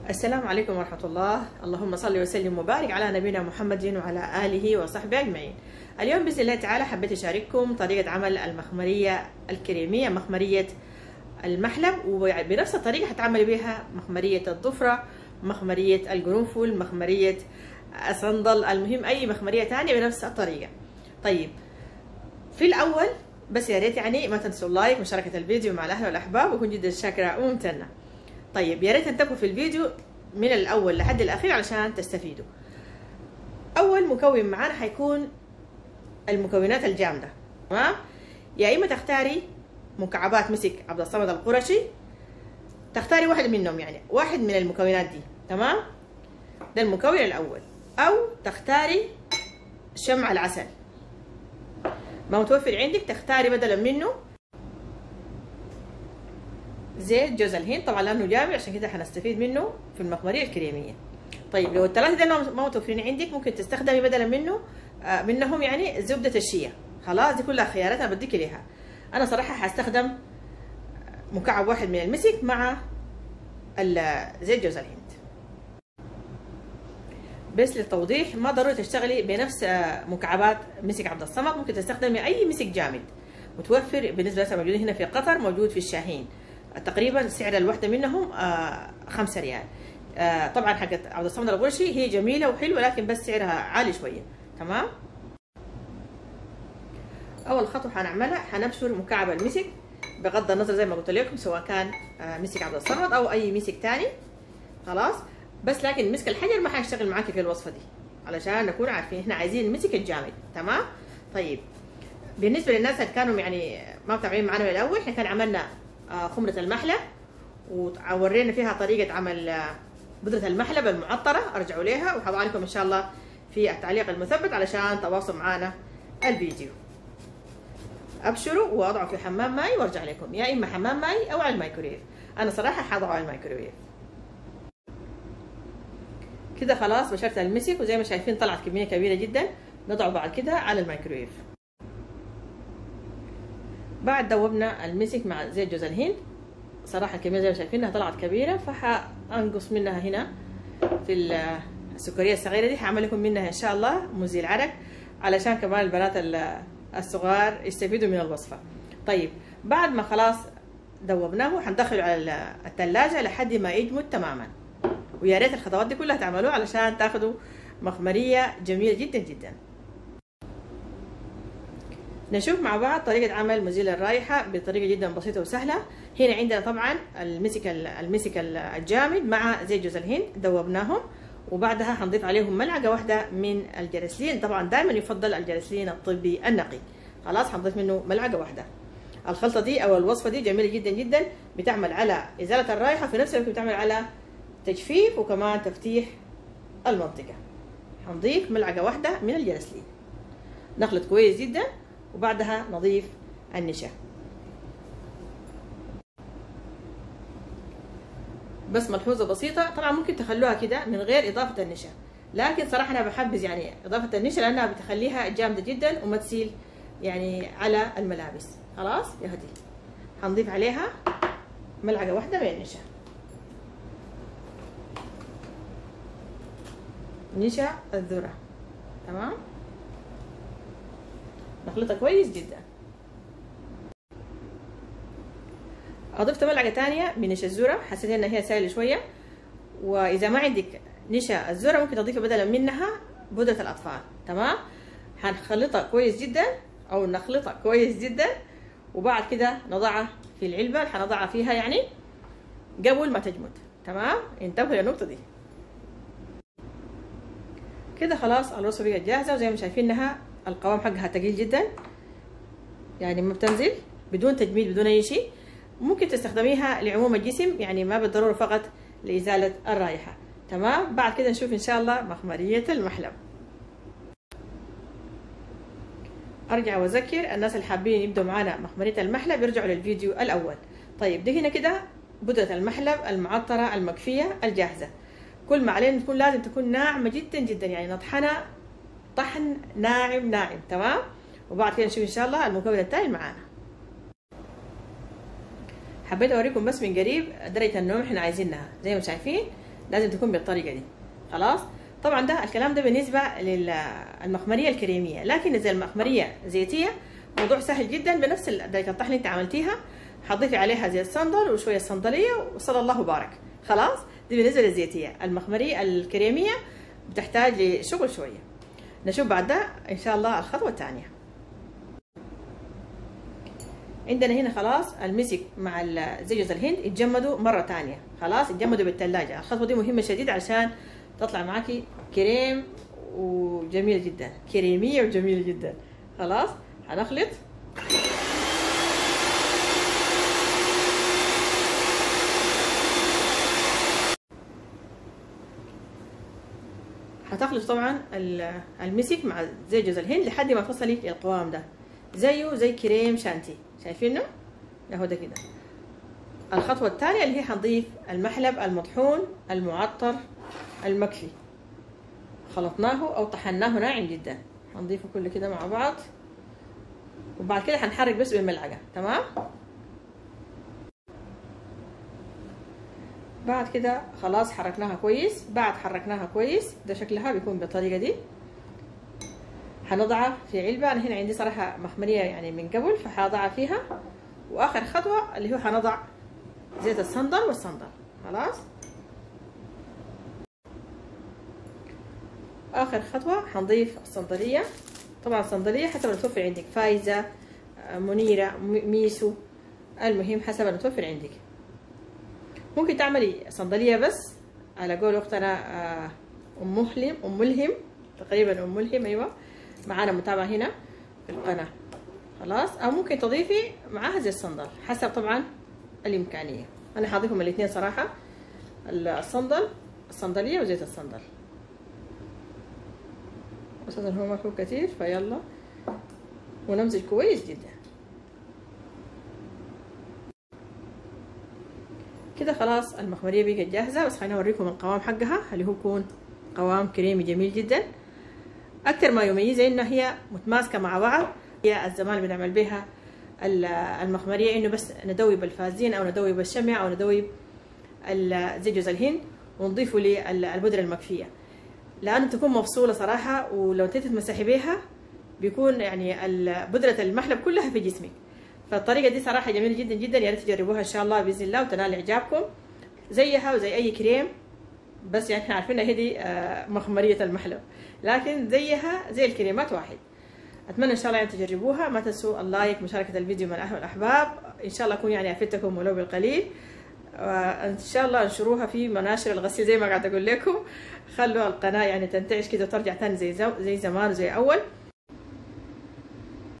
السلام عليكم ورحمة الله اللهم صل وسلم وبارك على نبينا محمد وعلى آله وصحبه أجمعين اليوم بإذن الله تعالى حبيت أشارككم طريقة عمل المخمرية الكريمية مخمرية المحلب وبنفس الطريقة هتعملي بها مخمرية الضفرة مخمرية القرنفل مخمرية الصندل المهم أي مخمرية تانية بنفس الطريقة طيب في الأول بس يا ريت يعني ما تنسوا اللايك ومشاركة الفيديو مع الأهل والأحباب وكون جدا شاكرة وممتنة طيب يا ريت تنتبهوا في الفيديو من الأول لحد الأخير علشان تستفيدوا أول مكون معانا حيكون المكونات الجامدة تمام يا إما تختاري مكعبات مسك عبد الصمد القرشي تختاري واحد منهم يعني واحد من المكونات دي تمام ده المكون الأول أو تختاري شمع العسل ما متوفر عندك تختاري بدلا منه زيت جوز الهند طبعا لانه جامد عشان كده حنستفيد منه في المخمريه الكريميه طيب لو الثلاثه دول ما متوفرين عندك ممكن تستخدمي بدلا منه آه منهم يعني زبده الشيا خلاص دي كلها خيارات انا بديك ليها انا صراحه حستخدم مكعب واحد من المسك مع زيت جوز الهند بس للتوضيح ما ضروري تشتغلي بنفس مكعبات مسك عبد الصمد ممكن تستخدمي اي مسك جامد متوفر بالنسبه لنا موجودين هنا في قطر موجود في الشاهين تقريبا سعر الوحده منهم خمسة ريال طبعا حقت عبد الصمد القرشي هي جميله وحلوه لكن بس سعرها عالي شويه تمام اول خطوه حنعملها حنبشر مكعب المسك بغض النظر زي ما قلت لكم سواء كان مسك عبد الصمد او اي مسك تاني خلاص بس لكن مسك الحجر ما حيشتغل معاكي في الوصفه دي علشان نكون عارفين احنا عايزين المسك الجامد تمام طيب بالنسبه للناس اللي كانوا يعني ما متابعين معانا من الاول احنا كان عملنا خمره المحلب وورينا فيها طريقه عمل بودره المحلب المعطره ارجعوا ليها وحضع لكم ان شاء الله في التعليق المثبت علشان تواصلوا معانا الفيديو ابشروا واضعوا في حمام ماي وارجع لكم يا اما حمام ماي او على الميكرويف انا صراحه حضعه على الميكرويف كده خلاص بشرت المسك وزي ما شايفين طلعت كميه كبيره جدا نضعه بعد كده على الميكرويف بعد دوبنا المسك مع زيت جوز الهند صراحة الكمية زي ما شايفينها طلعت كبيرة فحأنقص منها هنا في السكرية الصغيرة دي هعمل لكم منها إن شاء الله مزيل عرق علشان كمان البنات الصغار يستفيدوا من الوصفة طيب بعد ما خلاص دوبناه حندخله على الثلاجة لحد ما يجمد تماما ويا ريت الخطوات دي كلها تعملوها علشان تاخدوا مخمرية جميلة جدا جدا نشوف مع بعض طريقة عمل مزيل الرائحة بطريقة جدا بسيطة وسهلة هنا عندنا طبعا المسك المسك الجامد مع زيت جوز الهند دوبناهم وبعدها حنضيف عليهم ملعقة واحدة من الجرسلين طبعا دائما يفضل الجرسلين الطبي النقي خلاص حنضيف منه ملعقة واحدة الخلطة دي أو الوصفة دي جميلة جدا جدا بتعمل على إزالة الرائحة في نفس الوقت بتعمل على تجفيف وكمان تفتيح المنطقة حنضيف ملعقة واحدة من الجرسلين نخلط كويس جدا وبعدها نضيف النشا بس ملحوظة بسيطة طبعا ممكن تخلوها كده من غير إضافة النشا لكن صراحة أنا بحبذ يعني إضافة النشا لأنها بتخليها جامدة جدا وما تسيل يعني على الملابس خلاص يا هدي هنضيف عليها ملعقة واحدة من النشا نشا الذرة تمام نخلطها كويس جدا اضفت ملعقه ثانيه من نشا الذره حسيت انها هي سائله شويه واذا ما عندك نشا الذره ممكن تضيفي بدلا منها بودره الاطفال تمام هنخلطها كويس جدا او نخلطها كويس جدا وبعد كده نضعها في العلبه اللي حنضعها فيها يعني قبل ما تجمد تمام انتبهوا للنقطه دي كده خلاص الوصفه بقت جاهزه وزي ما شايفينها القوام حقها تقيل جدا يعني ما بتنزل بدون تجميد بدون اي شيء ممكن تستخدميها لعموم الجسم يعني ما بالضروره فقط لازاله الرائحه تمام بعد كده نشوف ان شاء الله مخمريه المحلب ارجع واذكر الناس اللي حابين يبدوا معانا مخمريه المحلب يرجعوا للفيديو الاول طيب دي هنا كده بودره المحلب المعطره المكفيه الجاهزه كل ما علينا تكون لازم تكون ناعمه جدا جدا يعني نطحنها طحن ناعم ناعم تمام وبعد كده نشوف ان شاء الله المكون الثاني معانا حبيت اوريكم بس من قريب درجه النوم احنا عايزينها زي ما شايفين لازم تكون بالطريقه دي خلاص طبعا ده الكلام ده بالنسبه للمخمريه الكريميه لكن اذا المخمريه زيتيه موضوع سهل جدا بنفس درجه الطحن اللي انت عملتيها حضيفي عليها زيت صندل وشويه صندليه وصلى الله وبارك خلاص دي بالنسبه للزيتيه المخمريه الكريميه بتحتاج لشغل شويه نشوف بعد ده ان شاء الله الخطوه الثانيه عندنا هنا خلاص المسك مع زي جوز الهند اتجمدوا مره ثانيه خلاص اتجمدوا بالثلاجه الخطوه دي مهمه شديد عشان تطلع معاكي كريم وجميله جدا كريميه وجميله جدا خلاص هنخلط هتخلط طبعا المسك مع زي جوز الهند لحد ما تصلي للقوام ده زيه زي كريم شانتي شايفينه اهو ده كده الخطوة الثانية اللي هي هنضيف المحلب المطحون المعطر المكفي خلطناه او طحناه ناعم جدا هنضيفه كله كده مع بعض وبعد كده هنحرك بس بالملعقة تمام بعد كده خلاص حركناها كويس بعد حركناها كويس ده شكلها بيكون بالطريقة دي هنضعها في علبة أنا هنا عندي صراحة مخمرية يعني من قبل فحاضعها فيها وآخر خطوة اللي هو هنضع زيت الصندل والصندل خلاص آخر خطوة هنضيف الصندلية طبعا الصندلية حسب المتوفر عندك فايزة منيرة ميسو المهم حسب المتوفر عندك ممكن تعملي صندلية بس على قول أختنا أم ملهم أم ملهم تقريبا أم ملهم أيوة معانا متابعة هنا في القناة خلاص أو ممكن تضيفي معاها زي الصندل حسب طبعا الإمكانية أنا حاضيفهم الاثنين صراحة الصندل الصندلية وزيت الصندل أساسا هو ما فيه كتير فيلا ونمزج كويس جدا كده خلاص المخمرية بقت جاهزة بس خليني أوريكم القوام حقها اللي هو يكون قوام كريمي جميل جدا أكتر ما يميزها إنها هي متماسكة مع بعض هي الزمان بنعمل بها المخمرية إنه بس ندوب الفازين أو ندوب الشمع أو ندوب زي جوز الهند ونضيفه للبودرة المكفية لأنه تكون مفصولة صراحة ولو انت تتمسحي بيها بيكون يعني بودرة المحلب كلها في جسمك فالطريقة دي صراحة جميلة جدا جدا يا ريت تجربوها إن شاء الله بإذن الله وتنال إعجابكم زيها وزي أي كريم بس يعني احنا عارفين هذه مخمرية المحلب لكن زيها زي الكريمات واحد اتمنى ان شاء الله يعني تجربوها ما تنسوا اللايك مشاركة الفيديو مع الاحباب ان شاء الله اكون يعني افدتكم ولو بالقليل وان شاء الله انشروها في مناشر الغسيل زي ما قاعد اقول لكم خلوا القناة يعني تنتعش كده وترجع تاني زي زي زمان وزي اول